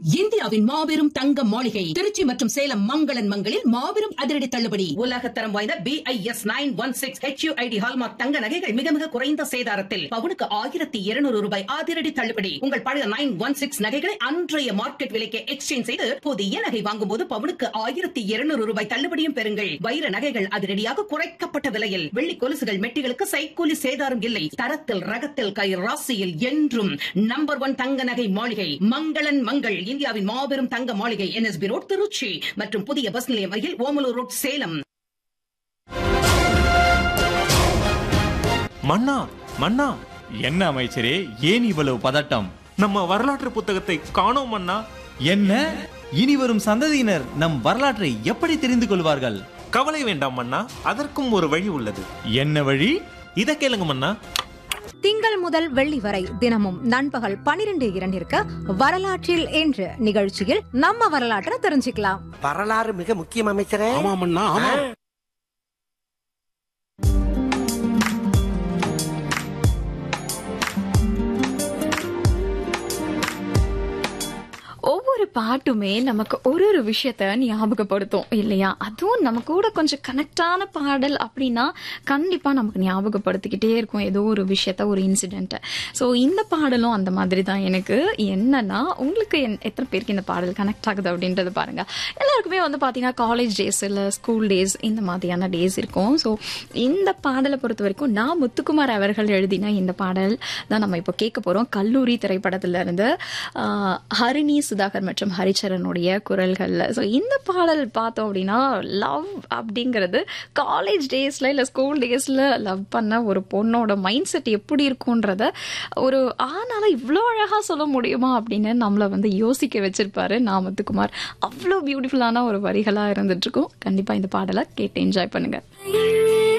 இந்தியாவின் மாபெரும் தங்க மாளிகை திருச்சி மற்றும் சேலம் மங்களன் மங்களில் மாபெரும் அதிரடி தள்ளுபடி உலகத்தரம் வாய்ந்த B I S nine one six H ID hallmark தங்க நகைகள் மிக மிக குறைந்த சேதாரத்தில் பவுனுக்கு ஆயிரத்தி இருநூறு ரூபாய் அதிரடி தள்ளுபடி உங்கள் பழைய நைன் ஒன் சிக்ஸ் நகைகளை அன்றைய மார்க்கெட் விலைக்கு எக்ஸ்சேஞ்ச் செய்து புதிய நகை வாங்கும் போது பவுனுக்கு ஆயிரத்தி இருநூறு ரூபாய் தள்ளுபடியும் பெறுங்கள் வைர நகைகள் அதிரடியாக குறைக்கப்பட்ட விலையில் வெள்ளி கொலுசுகள் மெட்டிகளுக்கு சைக்கூலி சேதாரம் இல்லை தரத்தில் ரகத்தில் கை ராசியில் என்றும் நம்பர் ஒன் தங்க நகை மாளிகை மங்களன் மங்கள் இந்தியாவின் மாபெரும் தங்க மாளிகை என்எஸ்பி ரோட் திருச்சி மற்றும் புதிய பஸ் நிலையம் அருகில் ஓமலூர் ரோட் சேலம் மன்னா மன்னா என்ன அமைச்சரே ஏன் இவ்வளவு பதட்டம் நம்ம வரலாற்று புத்தகத்தை காணோம் மன்னா என்ன இனி வரும் சந்ததியினர் நம் வரலாற்றை எப்படி தெரிந்து கொள்வார்கள் கவலை வேண்டாம் மன்னா அதற்கும் ஒரு வழி உள்ளது என்ன வழி இத கேளுங்க மன்னா திங்கள் முதல் வெள்ளி வரை தினமும் நண்பகல் பனிரெண்டு இரண்டிற்கு வரலாற்றில் என்று நிகழ்ச்சியில் நம்ம வரலாற்றை தெரிஞ்சுக்கலாம் வரலாறு மிக முக்கியம் அமைச்சரே ஆமாமண்ணா ஆமா ஒவ்வொரு பாட்டுமே நமக்கு ஒரு ஒரு விஷயத்த ஞாபகப்படுத்தும் இல்லையா அதுவும் நம்ம கூட கொஞ்சம் கனெக்டான பாடல் அப்படின்னா கண்டிப்பா நமக்கு ஞாபகப்படுத்திக்கிட்டே இருக்கும் ஏதோ ஒரு விஷயத்த ஒரு இன்சிடென்ட்டை ஸோ இந்த பாடலும் அந்த மாதிரி தான் எனக்கு என்னன்னா உங்களுக்கு என்- எத்தனை பேருக்கு இந்த பாடல் கனெக்ட் ஆகுது அப்படின்றது பாருங்க எல்லாருக்குமே வந்து பாத்தீங்கன்னா காலேஜ் டேஸ் இல்லை ஸ்கூல் டேஸ் இந்த மாதிரியான டேஸ் இருக்கும் ஸோ இந்த பாடலை பொறுத்த வரைக்கும் நான் முத்துக்குமார் அவர்கள் எழுதின இந்த பாடல் தான் நம்ம இப்போ கேட்க போறோம் கல்லூரி திரைப்படத்துல இருந்து ஆஹ், ஹரிணி சுதாகர் மற்றும் ஹரிச்சரனுடைய குரல்கள்ல ஸோ இந்த பாடல் பார்த்தோம் அப்படின்னா லவ் அப்படிங்கிறது காலேஜ் டேஸ்ல இல்ல ஸ்கூல் டேஸ்ல லவ் பண்ண ஒரு பொண்ணோட மைண்ட் செட் எப்படி இருக்கும்ன்றத ஒரு ஆனால இவ்வளோ அழகா சொல்ல முடியுமா அப்படின்னு நம்மள வந்து யோசிக்க வச்சிருப்பாரு நாமத்துக்குமார் அவ்வளோ பியூட்டிஃபுல்லான ஒரு வரிகளா இருந்துட்டு இருக்கும் கண்டிப்பா இந்த பாடலை கேட்டு என்ஜாய் பண்ணுங்க